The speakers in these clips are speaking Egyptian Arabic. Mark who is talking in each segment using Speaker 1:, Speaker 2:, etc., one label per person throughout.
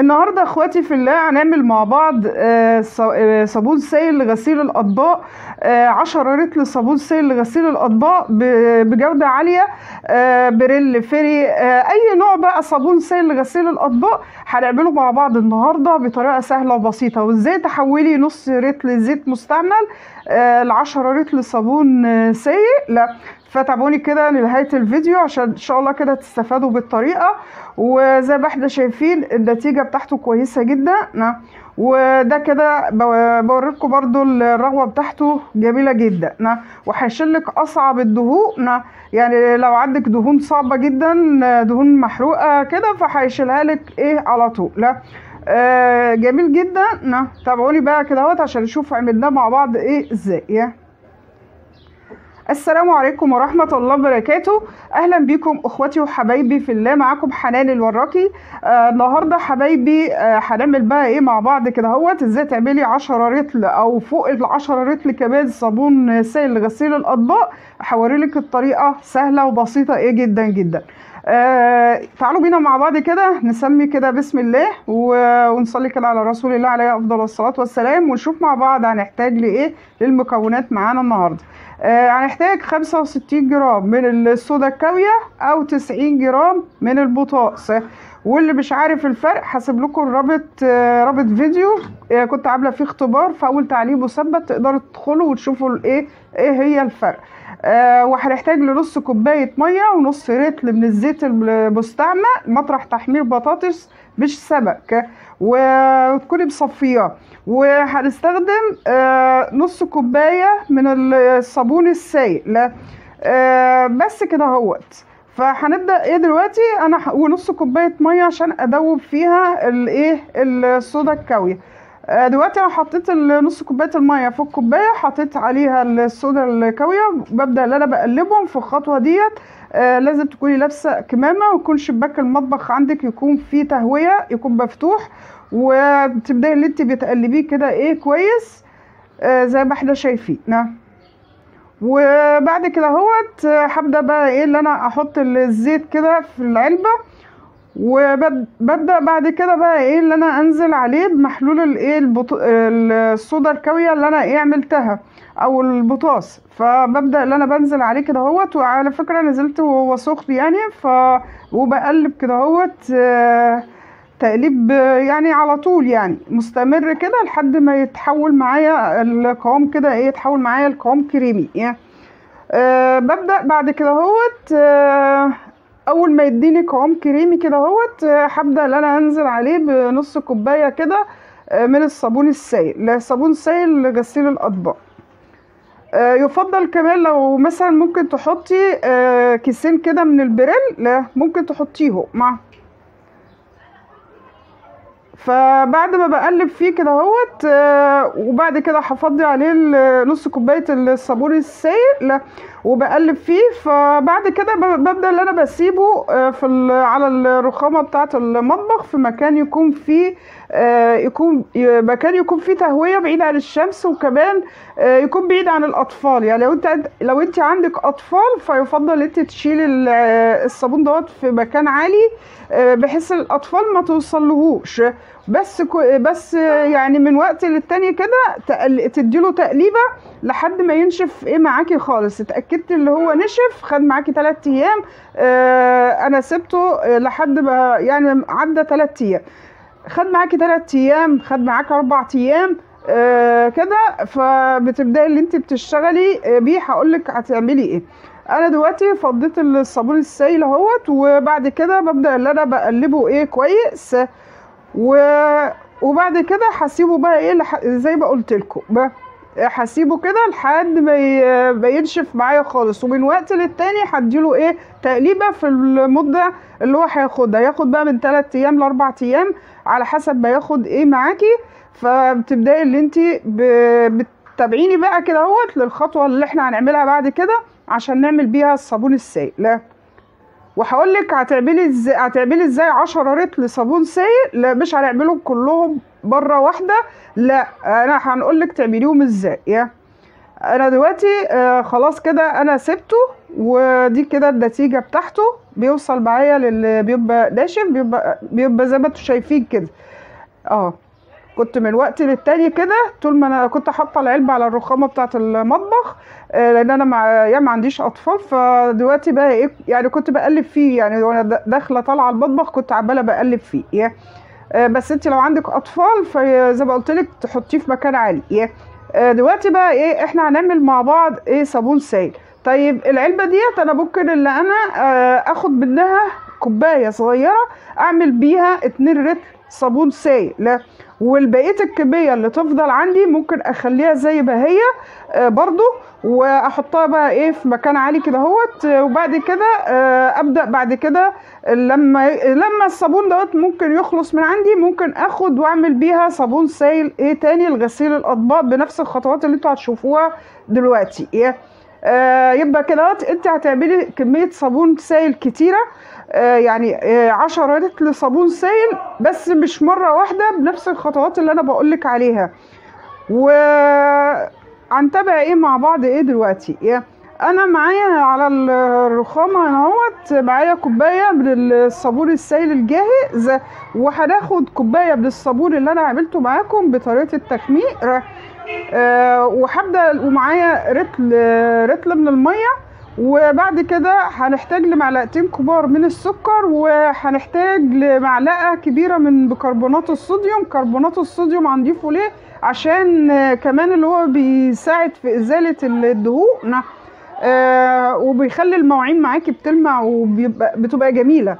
Speaker 1: النهارده اخواتي في الله هنعمل مع بعض آه، ص- آه، صابون سائل لغسيل الاطباق آه، 10 رتل صابون سائل لغسيل الاطباق ب- بجوده عاليه آه، بريل فيري آه، اي نوع بقى صابون سائل لغسيل الاطباق هنعمله مع بعض النهارده بطريقه سهله وبسيطه وازاي تحولي نص رتل زيت مستعمل ل 10 رتل صابون آه، سائل لا فتابعوني كده لنهايه الفيديو عشان ان شاء الله كده تستفادوا بالطريقه وزي ما احنا شايفين النتيجه بتاعته كويسه جدا نعم. وده كده بو- بوريكم برضو الرغوه بتاعته جميله جدا نعم. وهيشيلك اصعب الدهون نعم. يعني لو عندك دهون صعبه جدا دهون محروقه كده فهيشيلها لك ايه على طول لا آه جميل جدا نعم. تابعوني بقى كده اهوت عشان نشوف عملناه مع بعض ايه ازاي يا. السلام عليكم ورحمة الله وبركاته أهلا بكم أخواتي وحبايبي في الله معاكم حنان الوراكي آه النهاردة حبايبي آه هنعمل بقى إيه مع بعض كده اهوت إزاي تعملي 10 رتل أو فوق ال 10 رتل كمان صابون سائل لغسيل الأطباق هوريلك الطريقة سهلة وبسيطة إيه جدا جدا آه تعالوا بينا مع بعض كده نسمي كده بسم الله و- ونصلي كده على رسول الله عليه أفضل الصلاة والسلام ونشوف مع بعض هنحتاج لإيه للمكونات معانا النهاردة آه، هنحتاج 65 جرام من الصودا الكاوية أو 90 جرام من البطاطس واللي مش عارف الفرق هسيب لكم الرابط آه، رابط فيديو آه، كنت عاملة فيه اختبار في أول تعليق مثبت تقدروا تدخلوا وتشوفوا الايه ايه هي الفرق آه وهنحتاج لنص كوباية مية ونص رتل من الزيت المستعمل مطرح تحمير بطاطس مش سمك وتكوني مصفياه وهنستخدم آه نص كوباية من الصابون السائل لا آه بس كده اهوت فهنبدا ايه دلوقتي انا ح- ونص كوبايه ميه عشان ادوب فيها الايه الصودا الكاويه آه، دلوقتي انا حطيت ال- نص كوبايه الميه في الكوبايه حطيت عليها الصودا الكاويه ببدا ان انا بقلبهم في الخطوه ديت آه لازم تكوني لابسه كمامه ويكون شباك المطبخ عندك يكون فيه تهويه يكون مفتوح وبتبداي اللي انت بتقلبيه كده ايه كويس آه زي ما احنا شايفين نعم وبعد كده اهوت آه، هبدا بقى ايه اللي انا احط الزيت كده في العلبه وببدا بعد كده بقى ايه اللي انا انزل عليه بمحلول الايه البط... الصودا الكاويه اللي انا ايه عملتها او البطاس فببدا اللي انا بنزل عليه كده اهوت وعلى فكره نزلت وهو سخن يعني ف وبقلب كده اهوت آه، تقليب آه، يعني على طول يعني مستمر كده لحد ما يتحول معايا القوام كده ايه يتحول معايا القوام كريمي يعني أه ببدأ بعد كده اهوت أه اول ما يديني قوام كريمي كده اهوت آه، هبدأ ان انا انزل عليه بنص كوباية كده آه، من الصابون السائل لا صابون سائل لغسيل الاطباق آه، يفضل كمان لو مثلا ممكن تحطي آه، كيسين كده من البريل لا ممكن تحطيه مع فبعد ما بقلب فيه كده اهوت آه، وبعد كده هفضي عليه ال- نص كوبايه الصابون السائل وبقلب فيه فبعد كده ب- ببدا ان انا بسيبه آه، في ال- على الرخامه بتاعه المطبخ في مكان يكون فيه آه، يكون ي- مكان يكون فيه تهويه بعيد عن الشمس وكمان آه، يكون بعيد عن الاطفال يعني لو انت عند- لو انت عندك اطفال فيفضل ان انت تشيلي ال- آه، الصابون دوت في مكان عالي آه، بحيث الاطفال ما توصلهوش بس كو- بس يعني من وقت للتاني كده تقل- تديله تقليبه لحد ما ينشف ايه معاكي خالص اتاكدت اللي هو نشف خد معاكي 3 ايام آه انا سبته آه، لحد ما يعني عدى 3 ايام خد معاكي 3 ايام خد معاكي 4 ايام آه كده فبتبداي اللي انت بتشتغلي آه، بيه هقول لك هتعملي ايه انا دلوقتي فضيت الصابون السائل اهوت وبعد كده ببدا اللي انا بقلبه ايه كويس و... وبعد كده هسيبه بقى ايه لح... زي ما قلت لكم هسيبه كده لحد ما ي- ما ينشف معايا خالص ومن وقت للتاني هديله ايه تقليبه في المده اللي هو هياخدها هياخد بقى من 3 ايام ل 4 ايام على حسب ما ياخد ايه معاكي فبتبداي اللي انت ب... بتتابعيني بقى كده اهوت للخطوه اللي احنا هنعملها بعد كده عشان نعمل بيها الصابون السائل لا وهقول لك هتعملي ازاي هتعملي ازاي 10 رتل صابون سائل لا مش هنعملهم كلهم مره واحده لا انا هنقول لك تعمليهم ازاي يا انا دلوقتي آه خلاص كده انا سبته ودي كده النتيجة بتاعته بيوصل معايا لل بيبقى ناشف بيبقى بيبقى زي ما انتوا شايفين كده اه كنت من وقت للتاني كده طول ما انا كنت حاطه العلبه على الرخامه بتاعه المطبخ آه، لان انا مع يا ما عنديش اطفال فدلوقتي بقى ايه يعني كنت بقلب فيه يعني وانا د- داخله طالعه المطبخ كنت عماله بقلب فيه يا آه، بس انت لو عندك اطفال فزي ما قلت لك تحطيه في مكان عالي يا آه، دلوقتي بقى ايه احنا هنعمل مع بعض ايه صابون سائل طيب العلبه ديت انا ممكن اللي انا آه، اخد منها كوبايه صغيره اعمل بيها 2 لتر صابون سائل لا والبقيه الكميه اللي تفضل عندي ممكن اخليها زي ما هي آه، برضو واحطها بقى ايه في مكان عالي كده اهوت آه، وبعد كده آه، ابدا بعد كده لما لما الصابون دوت ممكن يخلص من عندي ممكن اخد واعمل بيها صابون سائل ايه تاني لغسيل الاطباق بنفس الخطوات اللي انتوا هتشوفوها دلوقتي ايه آه يبقى كده اهوت انت هتعملي كميه صابون سائل كتيره آه يعني آه 10 لتر صابون سائل بس مش مره واحده بنفس الخطوات اللي انا بقولك عليها و هنتابع ايه مع بعض ايه دلوقتي إيه؟ انا معايا على الرخامه هنا اهوت معايا كوبايه من الصابون السائل الجاهز وهناخد كوبايه من الصابون اللي انا عملته معاكم بطريقه التخمير آه وهبدا ومعايا رتل رتل من الميه وبعد كده هنحتاج لمعلقتين كبار من السكر وهنحتاج لمعلقه كبيره من بيكربونات الصوديوم كربونات الصوديوم هنضيفه ليه عشان آه، كمان اللي هو بيساعد في ازاله الدهون آه وبيخلي المواعين معاكي بتلمع وبيبقى بتبقى جميله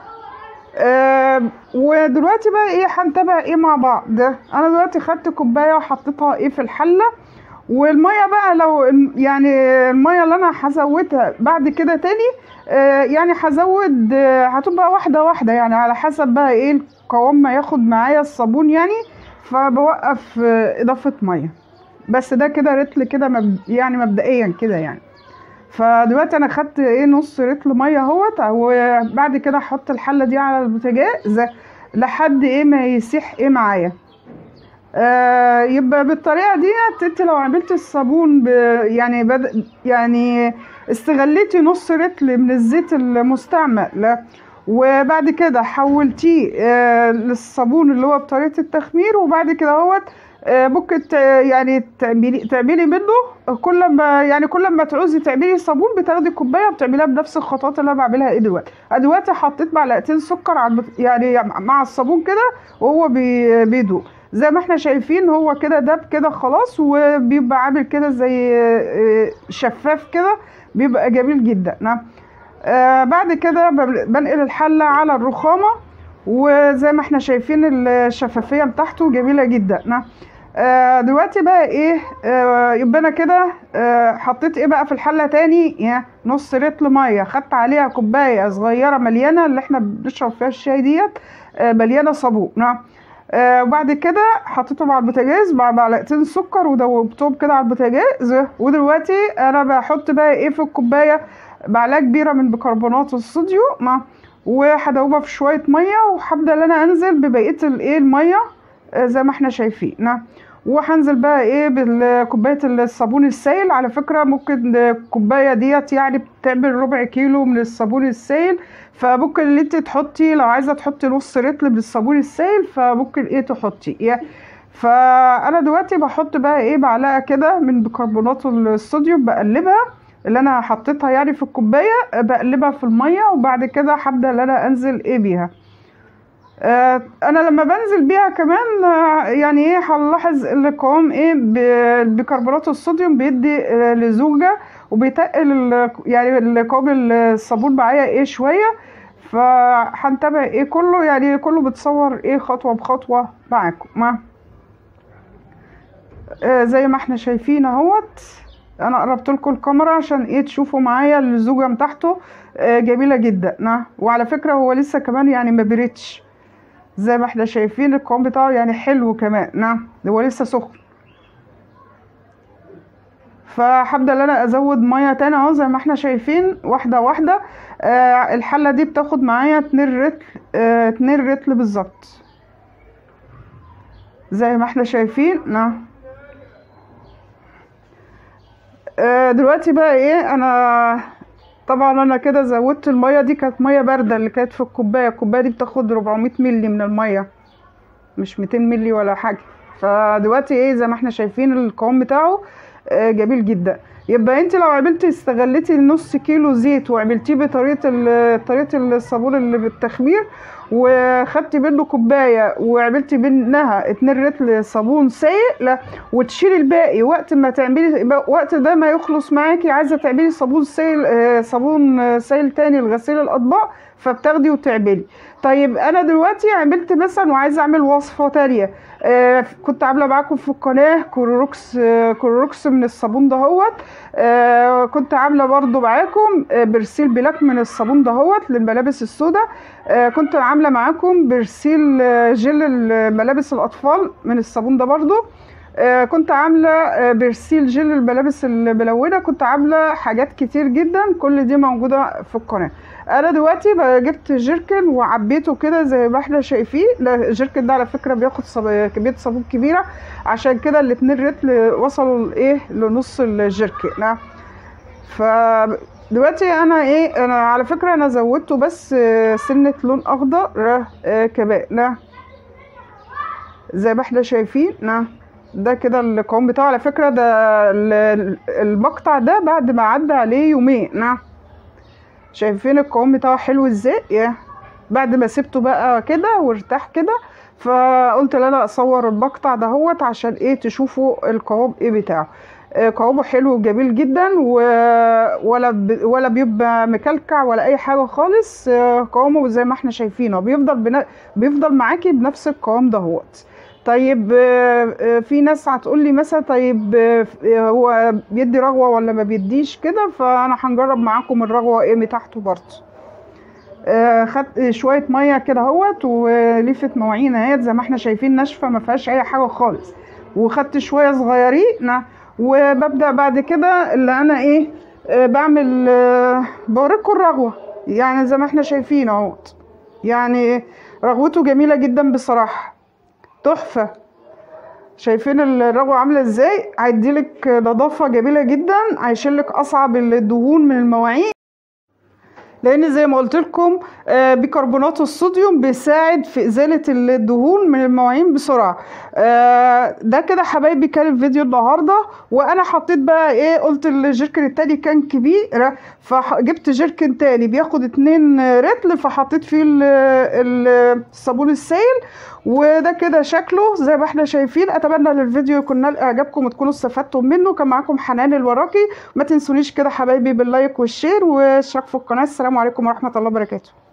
Speaker 1: آه ودلوقتي بقى ايه هنتابع ايه مع بعض ده انا دلوقتي خدت كوبايه وحطيتها ايه في الحله والميه بقى لو يعني الميه اللي انا هزودها بعد كده تاني آه يعني هزود آه هتبقى واحده واحده يعني على حسب بقى ايه القوام ما ياخد معايا الصابون يعني فبوقف آه اضافه ميه بس ده كده رتل كده مب... يعني مبدئيا كده يعني فدلوقتي انا خدت ايه نص رتل ميه اهوت وبعد كده احط الحله دي على البوتاجاز لحد ايه ما يسيح ايه معايا آه يبقى بالطريقه ديت انت لو عملت الصابون ب يعني بد يعني استغليتي نص رتل من الزيت المستعمل وبعد كده حولتيه آه للصابون اللي هو بطريقه التخمير وبعد كده اهوت آه، ممكن ت- يعني تعملي تعملي منه كل ما يعني كل ما تعوزي تعملي صابون بتاخدي كوبايه وبتعمليها بنفس الخطوات اللي انا بعملها ايه دلوقتي أنا دلوقتي حطيت معلقتين سكر على البت- يعني مع الصابون كده وهو بي- بيدوب زي ما احنا شايفين هو كده داب كده خلاص وبيبقى عامل كده زي آه، شفاف كده بيبقى جميل جدا نعم آه بعد كده بب- بنقل الحلة على الرخامة وزي ما احنا شايفين الشفافية بتاعته جميلة جدا نعم آه دلوقتي بقى ايه آه يبقى انا كده آه حطيت ايه بقى في الحلة تاني يعني نص لتر مية خدت عليها كوباية صغيرة مليانة اللي احنا بنشرب فيها الشاي ديت آه مليانة صابون نعم آه وبعد كده حطيتهم على البوتاجاز مع معلقتين سكر ودوبتهم كده على البوتاجاز ودلوقتي انا بحط بقى ايه في الكوبايه معلقه كبيره من بيكربونات الصوديوم مع- وهدوبها في شويه ميه وهبدا ان انا انزل ببقيه الايه الميه آه، زي ما احنا شايفين نعم وهنزل بقى ايه بكوبايه الصابون السائل على فكره ممكن الكوبايه ديت يعني بتعمل ربع كيلو من الصابون السائل فممكن اللي انت تحطي لو عايزه تحطي نص رتل من الصابون السائل فممكن ايه تحطي يعني فانا دلوقتي بحط بقى ايه معلقه كده من بيكربونات الصوديوم بقلبها اللي انا حطيتها يعني في الكوبايه بقلبها في الميه وبعد كده هبدا ان انا انزل ايه بيها آه، انا لما بنزل بيها كمان آه، يعني ايه هنلاحظ ان القوام ايه ب- بكربونات الصوديوم بيدي آه، لزوجة وبيتقل ال- يعني القوام الصابون معايا ايه شوية فهنتابع ايه كله يعني كله بتصور ايه خطوة بخطوة معاكم مع آه، زي ما احنا شايفين اهوت انا قربت لكم الكاميرا عشان ايه تشوفوا معايا الزوجة بتاعته آه، جميلة جدا نعم وعلى فكرة هو لسه كمان يعني ما بردش زي ما احنا شايفين القوام بتاعه يعني حلو كمان نعم هو لسه سخن فهبدا ان انا ازود ميه تاني اهو زي ما احنا شايفين واحده واحده آه الحله دي بتاخد معايا 2 رتل آه 2 رتل بالظبط زي ما احنا شايفين نعم آه، دلوقتي بقى ايه انا طبعا انا كده زودت الميه دي كانت ميه بارده اللي كانت في الكوبايه الكوبايه دي بتاخد 400 مللي من الميه مش 200 مللي ولا حاجه فدلوقتي ايه زي ما احنا شايفين القوام بتاعه آه، جميل جدا يبقى انت لو عملتي استغلتي نص كيلو زيت وعملتيه بطريقه ال- طريقه الصابون اللي بالتخمير وخدتي منه كوبايه وعملتي منها 2 رتل صابون سايق لا وتشيلي الباقي وقت ما تعملي وقت ده ما يخلص معاكي عايزه تعملي صابون سائل آه، صابون آه، سائل تاني لغسيل الاطباق فبتاخدي وتعملي طيب انا دلوقتي عملت مثلا وعايزه اعمل وصفه تانية آه كنت عامله معاكم في القناه كلوروكس آه كلوروكس من الصابون دهوت آه كنت عامله برضو معاكم آه برسيل بلاك من الصابون دهوت للملابس السوداء آه كنت عامله معاكم برسيل آه جل ملابس الاطفال من الصابون ده برضو آه كنت عامله آه برسيل جل الملابس الملونه كنت عامله حاجات كتير جدا كل دي موجوده في القناه انا دلوقتي بقى جبت جيركن وعبيته كده زي ما احنا شايفين لا، الجيركن ده على فكره بياخد صب- كميه صابون كبيره عشان كده الاتنين رتل وصلوا لايه لنص الجيركن نعم ف دلوقتي انا ايه انا على فكره انا زودته بس آه، سنه لون اخضر آه، كمان نعم زي ما احنا شايفين نعم ده كده القوام بتاعه على فكره ده ال- المقطع ده بعد ما عدى عليه يومين نعم شايفين القوام بتاعه حلو ازاي يا بعد ما سبته بقى كده وارتاح كده فقلت لا لا اصور المقطع دهوت عشان ايه تشوفوا القوام ايه بتاعه آه، قوامه حلو وجميل جدا و... ولا ب... ولا بيبقى مكلكع ولا اي حاجه خالص آه، قوامه زي ما احنا شايفينه بيفضل بنا... بيفضل معاكي بنفس القوام دهوت طيب آه، آه، في ناس هتقول لي مثلا طيب آه، آه، هو بيدي رغوه ولا ما بيديش كده فانا هنجرب معاكم الرغوه ايه بتاعته برضه آه، خدت شويه ميه كده اهوت وليفه مواعين اهيت زي ما احنا شايفين ناشفه ما فيهاش اي حاجه خالص وخدت شويه صغيرين نعم. وببدا بعد كده اللي انا ايه آه، بعمل آه، بوريكم الرغوه يعني زي ما احنا شايفين اهوت يعني رغوته جميله جدا بصراحه تحفه شايفين الرغوه عامله ازاي هيديلك نظافه جميله جدا هيشيلك اصعب الدهون من المواعين لان زي ما قلت لكم آه، بيكربونات الصوديوم بيساعد في ازاله الدهون من المواعين بسرعه آه، ده كده حبايبي كان الفيديو النهارده وانا حطيت بقى ايه قلت الجيركن التاني كان كبير فجبت جيركن تاني بياخد اتنين رتل فحطيت فيه ال- ال- الصابون السائل وده كده شكله زي ما احنا شايفين اتمنى ان الفيديو يكون نال اعجابكم وتكونوا استفدتم منه كان معاكم حنان الوراقي ما تنسونيش كده حبايبي باللايك والشير والاشتراك في القناه السلام عليكم ورحمه الله وبركاته